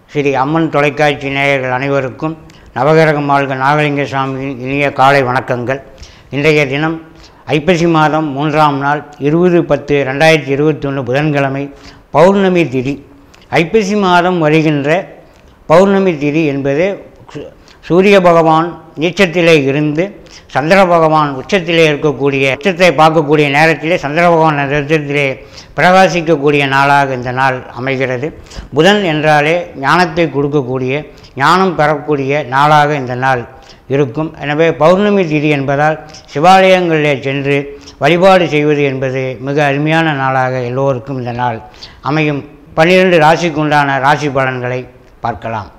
ஸ்ரீ அம்மன் தொலைக்காட்சி நேயர்கள் அனைவருக்கும் நவகிரக மாழ்க நாகலிங்க சுவாமியின் இனிய காலை வணக்கங்கள் இன்றைய தினம் ஐப்பசி மாதம் மூன்றாம் நாள் இருபது பத்து ரெண்டாயிரத்தி இருபத்தொன்று புதன்கிழமை பௌர்ணமி திதி ஐப்பசி மாதம் வருகின்ற பௌர்ணமி திதி என்பது சு- சூரிய பகவான் நீச்சத்திலே இருந்து சந்திர பகவான் உச்சத்திலே இருக்கக்கூடிய உச்சத்தை பார்க்கக்கூடிய நேரத்திலே சந்திர பகவான் நிறத்திலே பிரகாசிக்கக்கூடிய நாளாக இந்த நாள் அமைகிறது புதன் என்றாலே ஞானத்தை கொடுக்கக்கூடிய ஞானம் பெறக்கூடிய நாளாக இந்த நாள் இருக்கும் எனவே பௌர்ணமி திதி என்பதால் சிவாலயங்களிலே சென்று வழிபாடு செய்வது என்பது மிக அருமையான நாளாக எல்லோருக்கும் இந்த நாள் அமையும் பன்னிரண்டு ராசிக்குண்டான ராசி பலன்களை பார்க்கலாம்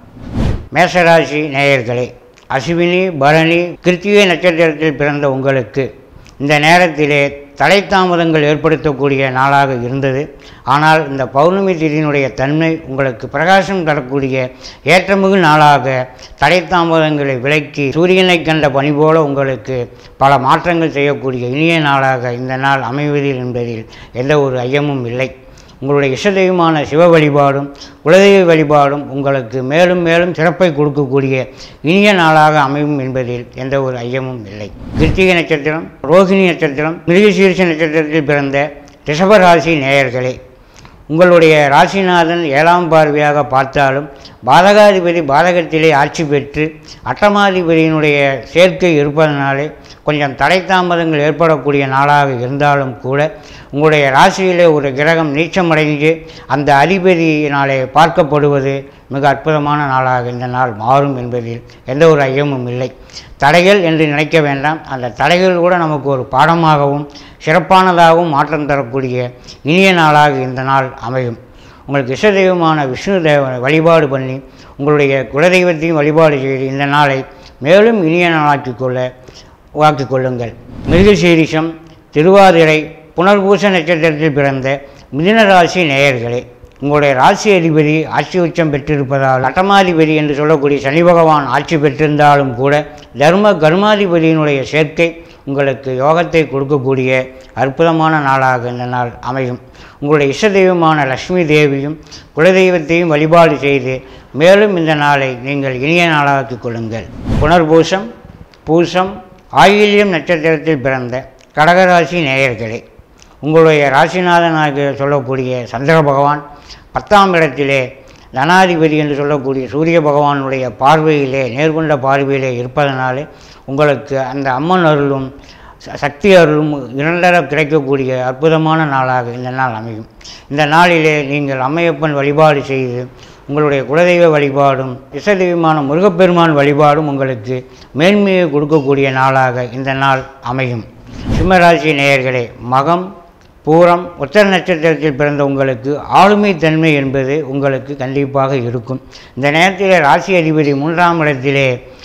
மேஷராசி நேயர்களே அஸ்வினி பரணி கிருத்திகை நட்சத்திரத்தில் பிறந்த உங்களுக்கு இந்த நேரத்திலே தடை தாமதங்கள் ஏற்படுத்தக்கூடிய நாளாக இருந்தது ஆனால் இந்த பௌர்ணமி திதியினுடைய தன்மை உங்களுக்கு பிரகாசம் தரக்கூடிய ஏற்றமிகு நாளாக தடை தாமதங்களை விலக்கி சூரியனை கண்ட பணி போல உங்களுக்கு பல மாற்றங்கள் செய்யக்கூடிய இனிய நாளாக இந்த நாள் அமைவதில் என்பதில் எந்த ஒரு ஐயமும் இல்லை உங்களுடைய இஷ்ட தெய்வமான சிவ வழிபாடும் குலதெய்வ வழிபாடும் உங்களுக்கு மேலும் மேலும் சிறப்பை கொடுக்கக்கூடிய இனிய நாளாக அமையும் என்பதில் எந்த ஒரு ஐயமும் இல்லை கிருத்திகை நட்சத்திரம் ரோகிணி நட்சத்திரம் மிருகசீரிஷ நட்சத்திரத்தில் பிறந்த ரிஷபராசி நேயர்களே உங்களுடைய ராசிநாதன் ஏழாம் பார்வையாக பார்த்தாலும் பாதகாதிபதி பாதகத்திலே ஆட்சி பெற்று அட்டமாதிபதியினுடைய சேர்க்கை இருப்பதனாலே கொஞ்சம் தடை தாமதங்கள் ஏற்படக்கூடிய நாளாக இருந்தாலும் கூட உங்களுடைய ராசியிலே ஒரு கிரகம் நீச்சமடைந்து அந்த அதிபதியினாலே பார்க்கப்படுவது மிக அற்புதமான நாளாக இந்த நாள் மாறும் என்பதில் எந்த ஒரு ஐயமும் இல்லை தடைகள் என்று நினைக்க வேண்டாம் அந்த தடைகள் கூட நமக்கு ஒரு பாடமாகவும் சிறப்பானதாகவும் மாற்றம் தரக்கூடிய இனிய நாளாக இந்த நாள் அமையும் உங்களுக்கு இஷ்ட தெய்வமான விஷ்ணு தேவ வழிபாடு பண்ணி உங்களுடைய குலதெய்வத்தையும் வழிபாடு செய்து இந்த நாளை மேலும் இனிய நாளாக்கிக் கொள்ள வாக்கிக் கொள்ளுங்கள் மிருகசீரிஷம் திருவாதிரை புனர்பூச நட்சத்திரத்தில் பிறந்த மிதுன ராசி நேயர்களே உங்களுடைய ராசி அதிபதி ஆட்சி உச்சம் பெற்றிருப்பதால் அட்டமாதிபதி என்று சொல்லக்கூடிய சனி பகவான் ஆட்சி பெற்றிருந்தாலும் கூட தர்ம கர்மாதிபதியினுடைய சேர்க்கை உங்களுக்கு யோகத்தை கொடுக்கக்கூடிய அற்புதமான நாளாக இந்த நாள் அமையும் உங்களுடைய இஷ்ட தெய்வமான லக்ஷ்மி தேவியும் குலதெய்வத்தையும் வழிபாடு செய்து மேலும் இந்த நாளை நீங்கள் இனிய நாளாக்கிக் கொள்ளுங்கள் புனர்பூசம் பூசம் ஆயில்யம் நட்சத்திரத்தில் பிறந்த கடகராசி நேயர்களே உங்களுடைய ராசிநாதனாக சொல்லக்கூடிய சந்திர பகவான் பத்தாம் இடத்திலே தனாதிபதி என்று சொல்லக்கூடிய சூரிய பகவானுடைய பார்வையிலே நேர்கொண்ட பார்வையிலே இருப்பதனாலே உங்களுக்கு அந்த அம்மன் அருளும் ச- சக்தி அருளும் இரண்டர கிடைக்கக்கூடிய அற்புதமான நாளாக இந்த நாள் அமையும் இந்த நாளிலே நீங்கள் அம்மையப்பன் வழிபாடு செய்து உங்களுடைய குலதெய்வ வழிபாடும் இசதெய்வமான முருகப்பெருமான் வழிபாடும் உங்களுக்கு மேன்மையை கொடுக்கக்கூடிய நாளாக இந்த நாள் அமையும் சிம்மராசி நேயர்களே மகம் பூரம் உத்தர நட்சத்திரத்தில் பிறந்த உங்களுக்கு ஆளுமை தன்மை என்பது உங்களுக்கு கண்டிப்பாக இருக்கும் இந்த நேரத்தில் ராசி அதிபதி மூன்றாம் இடத்திலே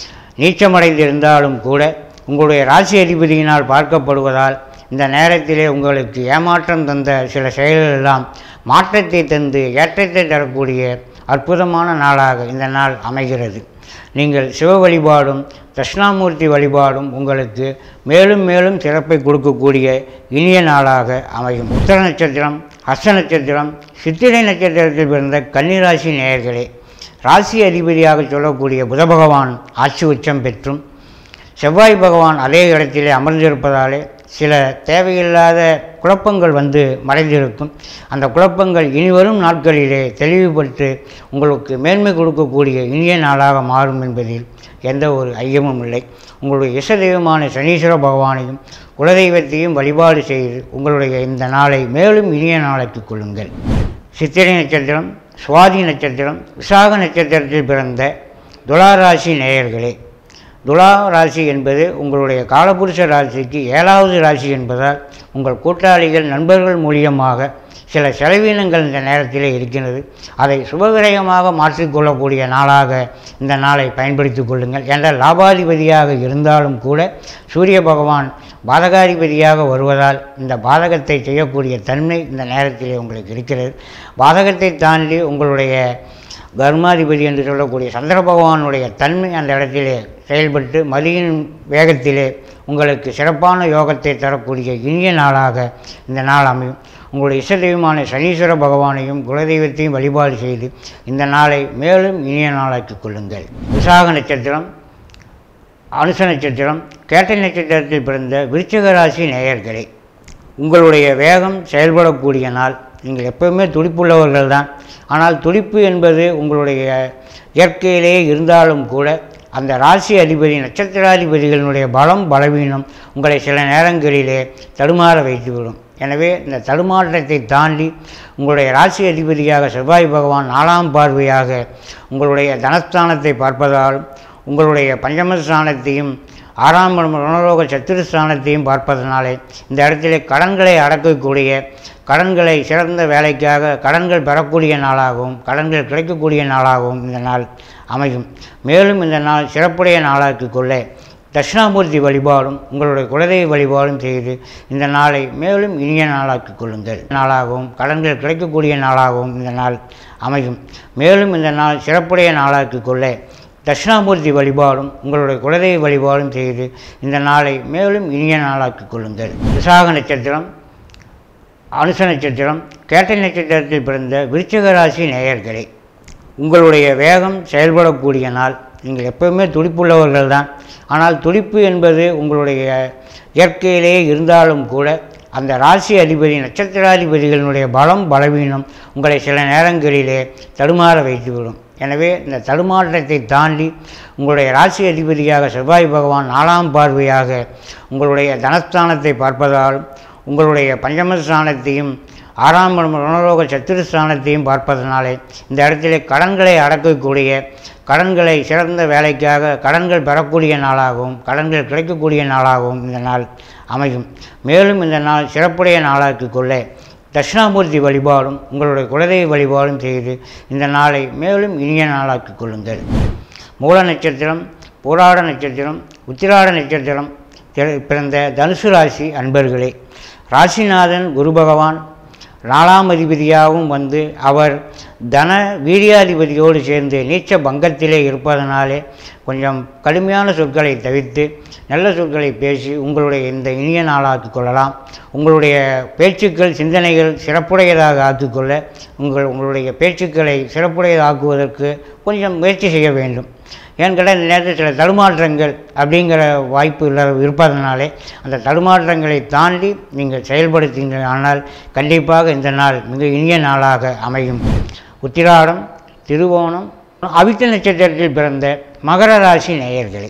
நீச்சமடைந்திருந்தாலும் கூட உங்களுடைய ராசி அதிபதியினால் பார்க்கப்படுவதால் இந்த நேரத்திலே உங்களுக்கு ஏமாற்றம் தந்த சில செயல்கள் எல்லாம் மாற்றத்தை தந்து ஏற்றத்தை தரக்கூடிய அற்புதமான நாளாக இந்த நாள் அமைகிறது நீங்கள் சிவ வழிபாடும் தட்சிணாமூர்த்தி வழிபாடும் உங்களுக்கு மேலும் மேலும் சிறப்பை கொடுக்கக்கூடிய இனிய நாளாக அமையும் உத்தர நட்சத்திரம் ஹஸ்த நட்சத்திரம் சித்திரை நட்சத்திரத்தில் பிறந்த கன்னிராசி நேயர்களே ராசி அதிபதியாக சொல்லக்கூடிய புத பகவான் ஆட்சி உச்சம் பெற்றும் செவ்வாய் பகவான் அதே இடத்திலே அமர்ந்திருப்பதாலே சில தேவையில்லாத குழப்பங்கள் வந்து மறைந்திருக்கும் அந்த குழப்பங்கள் இனிவரும் நாட்களிலே தெளிவுபட்டு உங்களுக்கு மேன்மை கொடுக்கக்கூடிய இனிய நாளாக மாறும் என்பதில் எந்த ஒரு ஐயமும் இல்லை உங்களுடைய இச தெய்வமான சனீஸ்வர பகவானையும் குலதெய்வத்தையும் வழிபாடு செய்து உங்களுடைய இந்த நாளை மேலும் இனிய நாளாக்கிக் கொள்ளுங்கள் சித்திரை நட்சத்திரம் சுவாதி நட்சத்திரம் விசாக நட்சத்திரத்தில் பிறந்த துளாராசி நேயர்களே துலா ராசி என்பது உங்களுடைய காலபுருஷ ராசிக்கு ஏழாவது ராசி என்பதால் உங்கள் கூட்டாளிகள் நண்பர்கள் மூலியமாக சில செலவீனங்கள் இந்த நேரத்திலே இருக்கிறது அதை சுபவிரயமாக மாற்றிக்கொள்ளக்கூடிய நாளாக இந்த நாளை பயன்படுத்திக் கொள்ளுங்கள் என்ற லாபாதிபதியாக இருந்தாலும் கூட சூரிய பகவான் பாதகாதிபதியாக வருவதால் இந்த பாதகத்தை செய்யக்கூடிய தன்மை இந்த நேரத்திலே உங்களுக்கு இருக்கிறது பாதகத்தை தாண்டி உங்களுடைய கர்மாதிபதி என்று சொல்லக்கூடிய சந்திர பகவானுடைய தன்மை அந்த இடத்திலே செயல்பட்டு மதியின் வேகத்திலே உங்களுக்கு சிறப்பான யோகத்தை தரக்கூடிய இனிய நாளாக இந்த நாள் அமையும் உங்களுடைய இஷ்ட தெய்வமான சனீஸ்வர பகவானையும் குலதெய்வத்தையும் வழிபாடு செய்து இந்த நாளை மேலும் இனிய நாளாக்கிக் கொள்ளுங்கள் விசாக நட்சத்திரம் அனுச நட்சத்திரம் கேட்டை நட்சத்திரத்தில் பிறந்த விருச்சிக ராசி நேயர்களே உங்களுடைய வேகம் செயல்படக்கூடிய நாள் நீங்கள் எப்பவுமே துடிப்புள்ளவர்கள் தான் ஆனால் துடிப்பு என்பது உங்களுடைய இயற்கையிலேயே இருந்தாலும் கூட அந்த ராசி அதிபதி நட்சத்திராதிபதிகளினுடைய பலம் பலவீனம் உங்களை சில நேரங்களிலே தடுமாற வைத்துவிடும் எனவே இந்த தடுமாற்றத்தை தாண்டி உங்களுடைய ராசி அதிபதியாக செவ்வாய் பகவான் நாலாம் பார்வையாக உங்களுடைய தனஸ்தானத்தை பார்ப்பதாலும் உங்களுடைய பஞ்சமஸ்தானத்தையும் ஆறாம் ரணரோக சத்துருஸ்தானத்தையும் பார்ப்பதனாலே இந்த இடத்திலே கடன்களை அடக்கக்கூடிய கடன்களை சிறந்த வேலைக்காக கடன்கள் பெறக்கூடிய நாளாகவும் கடன்கள் கிடைக்கக்கூடிய நாளாகவும் இந்த நாள் அமையும் மேலும் இந்த நாள் சிறப்புடைய நாளாக்கிக் கொள்ள தட்சிணாமூர்த்தி வழிபாடும் உங்களுடைய குலதெய்வ வழிபாடும் செய்து இந்த நாளை மேலும் இனிய நாளாக்கிக் கொள்ளுங்கள் நாளாகவும் கடன்கள் கிடைக்கக்கூடிய நாளாகவும் இந்த நாள் அமையும் மேலும் இந்த நாள் சிறப்புடைய நாளாக்கிக் கொள்ள தட்சிணாமூர்த்தி வழிபாடும் உங்களுடைய குலதெய்வ வழிபாடும் செய்து இந்த நாளை மேலும் இனிய நாளாக்கிக் கொள்ளுங்கள் விசாக நட்சத்திரம் அனுச நட்சத்திரம் கேட்டை நட்சத்திரத்தில் பிறந்த விருச்சிக ராசி நேயர்களே உங்களுடைய வேகம் செயல்படக்கூடிய நாள் நீங்கள் எப்பவுமே துடிப்புள்ளவர்கள் தான் ஆனால் துடிப்பு என்பது உங்களுடைய இயற்கையிலேயே இருந்தாலும் கூட அந்த ராசி அதிபதி நட்சத்திராதிபதிகளினுடைய பலம் பலவீனம் உங்களை சில நேரங்களிலே தடுமாற வைத்துவிடும் எனவே இந்த தடுமாற்றத்தை தாண்டி உங்களுடைய ராசி அதிபதியாக செவ்வாய் பகவான் நாலாம் பார்வையாக உங்களுடைய தனஸ்தானத்தை பார்ப்பதாலும் உங்களுடைய பஞ்சமஸ்தானத்தையும் ஆறாம் ரணரோக சத்துருஸ்தானத்தையும் பார்ப்பதனாலே இந்த இடத்திலே கடன்களை அடக்கக்கூடிய கடன்களை சிறந்த வேலைக்காக கடன்கள் பெறக்கூடிய நாளாகவும் கடன்கள் கிடைக்கக்கூடிய நாளாகவும் இந்த நாள் அமையும் மேலும் இந்த நாள் சிறப்புடைய நாளாக்கிக் கொள்ள தட்சிணாமூர்த்தி வழிபாடும் உங்களுடைய குலதெய்வ வழிபாடும் செய்து இந்த நாளை மேலும் இனிய நாளாக்கிக் கொள்ளுங்கள் மூல நட்சத்திரம் போராட நட்சத்திரம் உத்திராட நட்சத்திரம் திற- பிறந்த தனுசு ராசி அன்பர்களே ராசிநாதன் குரு பகவான் நாலாம் அதிபதியாகவும் வந்து அவர் தன வீரியாதிபதியோடு சேர்ந்து நீச்ச பங்கத்திலே இருப்பதனாலே கொஞ்சம் கடுமையான சொற்களை தவிர்த்து நல்ல சொற்களை பேசி உங்களுடைய இந்த இனிய நாளாக்கிக் கொள்ளலாம் உங்களுடைய பேச்சுக்கள் சிந்தனைகள் சிறப்புடையதாக ஆக்கிக்கொள்ள உங்கள் உங்களுடைய பேச்சுக்களை சிறப்புடையதாக்குவதற்கு கொஞ்சம் முயற்சி செய்ய வேண்டும் ஏன்னு கேட்டால் இந்த நேரத்தில் சில தடுமாற்றங்கள் அப்படிங்கிற வாய்ப்பு இல்ல இருப்பதனாலே அந்த தடுமாற்றங்களை தாண்டி நீங்கள் செயல்படுத்தீங்கள் ஆனால் கண்டிப்பாக இந்த நாள் மிக இனிய நாளாக அமையும் உத்திராடம் திருவோணம் அவிட்ட நட்சத்திரத்தில் பிறந்த மகர ராசி நேயர்களே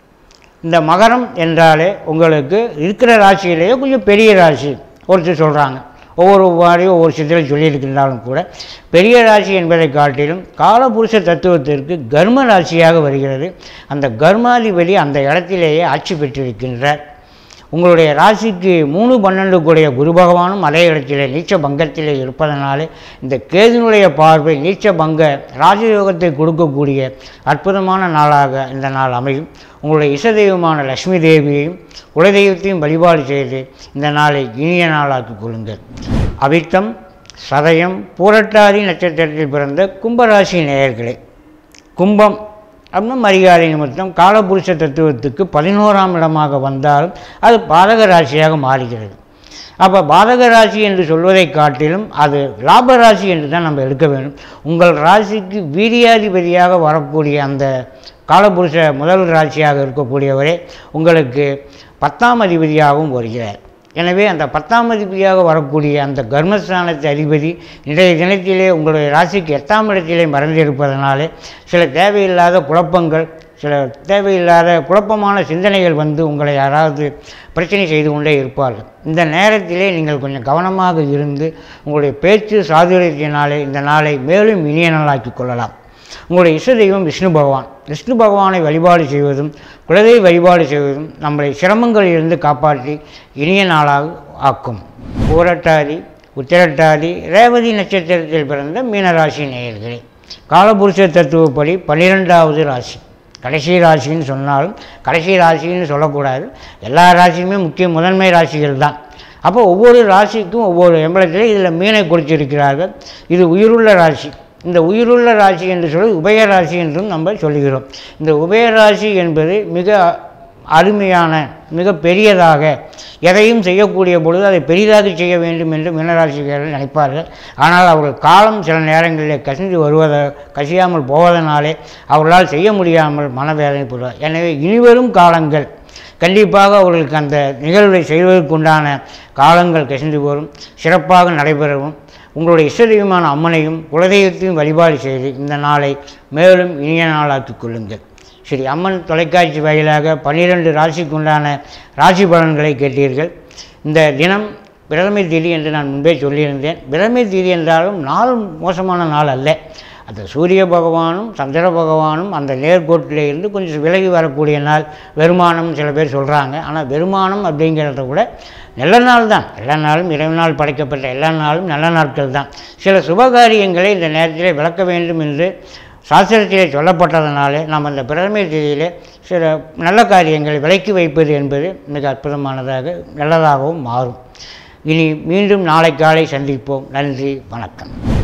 இந்த மகரம் என்றாலே உங்களுக்கு இருக்கிற ராசியிலேயே கொஞ்சம் பெரிய ராசி ஒருத்தர் சொல்கிறாங்க ஒவ்வொரு வாரியும் ஒவ்வொரு சித்திரம் சொல்லியிருக்கின்றாலும் கூட பெரிய ராசி என்பதை காட்டிலும் காலபுருஷ தத்துவத்திற்கு கர்ம ராசியாக வருகிறது அந்த கர்மாதிபதி அந்த இடத்திலேயே ஆட்சி பெற்றிருக்கின்றார் உங்களுடைய ராசிக்கு மூணு பன்னெண்டு கூடிய குரு பகவானும் அதே இடத்திலே நீச்ச பங்கத்திலே இருப்பதனாலே இந்த கேதுனுடைய பார்வை நீச்ச பங்க ராஜயோகத்தை கொடுக்கக்கூடிய அற்புதமான நாளாக இந்த நாள் அமையும் உங்களுடைய இசதெய்வமான லக்ஷ்மி தேவியையும் குலதெய்வத்தையும் வழிபாடு செய்து இந்த நாளை இனிய நாளாக்கிக் கொள்ளுங்கள் அவிட்டம் சதயம் பூரட்டாதி நட்சத்திரத்தில் பிறந்த கும்பராசி நேயர்களே கும்பம் அப்படின்னா மரியாதை நிமித்தம் காலபுருஷ தத்துவத்துக்கு பதினோராம் இடமாக வந்தாலும் அது பாதக ராசியாக மாறுகிறது அப்போ பாதக ராசி என்று சொல்வதை காட்டிலும் அது லாப ராசி என்று தான் நம்ம எடுக்க வேண்டும் உங்கள் ராசிக்கு வீரியாதிபதியாக வரக்கூடிய அந்த காலபுருஷ முதல் ராசியாக இருக்கக்கூடியவரே உங்களுக்கு பத்தாம் அதிபதியாகவும் வருகிறார் எனவே அந்த பத்தாம் அதிபதியாக வரக்கூடிய அந்த கர்மஸ்தானத்து அதிபதி இன்றைய தினத்திலே உங்களுடைய ராசிக்கு எட்டாம் இடத்திலே மறைந்திருப்பதனாலே சில தேவையில்லாத குழப்பங்கள் சில தேவையில்லாத குழப்பமான சிந்தனைகள் வந்து உங்களை யாராவது பிரச்சனை செய்து கொண்டே இருப்பார்கள் இந்த நேரத்திலே நீங்கள் கொஞ்சம் கவனமாக இருந்து உங்களுடைய பேச்சு சாதுரியத்தினாலே இந்த நாளை மேலும் இனிய நாளாக்கிக் கொள்ளலாம் உங்களுடைய இஷ்ட தெய்வம் விஷ்ணு பகவான் விஷ்ணு பகவானை வழிபாடு செய்வதும் குலதெய்வ வழிபாடு செய்வதும் நம்மளை சிரமங்களிலிருந்து காப்பாற்றி இனிய நாளாக ஆக்கும் பூரட்டாதி உத்திரட்டாதி ரேவதி நட்சத்திரத்தில் பிறந்த மீனராசி நேயர்களே காலபுருஷ தத்துவப்படி பன்னிரெண்டாவது ராசி கடைசி ராசின்னு சொன்னாலும் கடைசி ராசின்னு சொல்லக்கூடாது எல்லா ராசியுமே முக்கிய முதன்மை ராசிகள் தான் அப்போ ஒவ்வொரு ராசிக்கும் ஒவ்வொரு எம்பளத்திலே இதில் மீனை குறிச்சிருக்கிறார்கள் இது உயிருள்ள ராசி இந்த உயிருள்ள ராசி என்று சொல்லி உபயராசி என்றும் நம்ம சொல்லுகிறோம் இந்த உபயராசி என்பது மிக அருமையான மிக பெரியதாக எதையும் செய்யக்கூடிய பொழுது அதை பெரிதாக செய்ய வேண்டும் என்று மீனராசிக்காரர்கள் நினைப்பார்கள் ஆனால் அவர்கள் காலம் சில நேரங்களில் கசிந்து வருவத கசியாமல் போவதனாலே அவர்களால் செய்ய முடியாமல் மனவேதனைப்படுவார் எனவே இனிவரும் காலங்கள் கண்டிப்பாக அவர்களுக்கு அந்த நிகழ்வை செய்வதற்குண்டான காலங்கள் கசிந்து வரும் சிறப்பாக நடைபெறவும் உங்களுடைய இஷ்ட தெய்வமான அம்மனையும் குலதெய்வத்தையும் வழிபாடு செய்து இந்த நாளை மேலும் இனிய நாளாக்கிக் கொள்ளுங்கள் சரி அம்மன் தொலைக்காட்சி வாயிலாக பன்னிரெண்டு ராசிக்கு உண்டான ராசி பலன்களை கேட்டீர்கள் இந்த தினம் பிரதமை தேதி என்று நான் முன்பே சொல்லியிருந்தேன் பிரதமை தேதி என்றாலும் நாள் மோசமான நாள் அல்ல அந்த சூரிய பகவானும் சந்திர பகவானும் அந்த நேர்கோட்டில் இருந்து கொஞ்சம் விலகி வரக்கூடிய நாள் வெறுமானம் சில பேர் சொல்கிறாங்க ஆனால் வெறுமானம் அப்படிங்கிறத விட நல்ல நாள் தான் எல்லா நாளும் இறைவனால் படைக்கப்பட்ட எல்லா நாளும் நல்ல நாட்கள் தான் சில சுபகாரியங்களை இந்த நேரத்திலே விளக்க வேண்டும் என்று சாஸ்திரத்திலே சொல்லப்பட்டதனாலே நாம் அந்த பிரதமை தேதியிலே சில நல்ல காரியங்களை விலக்கி வைப்பது என்பது மிக அற்புதமானதாக நல்லதாகவும் மாறும் இனி மீண்டும் நாளை காலை சந்திப்போம் நன்றி வணக்கம்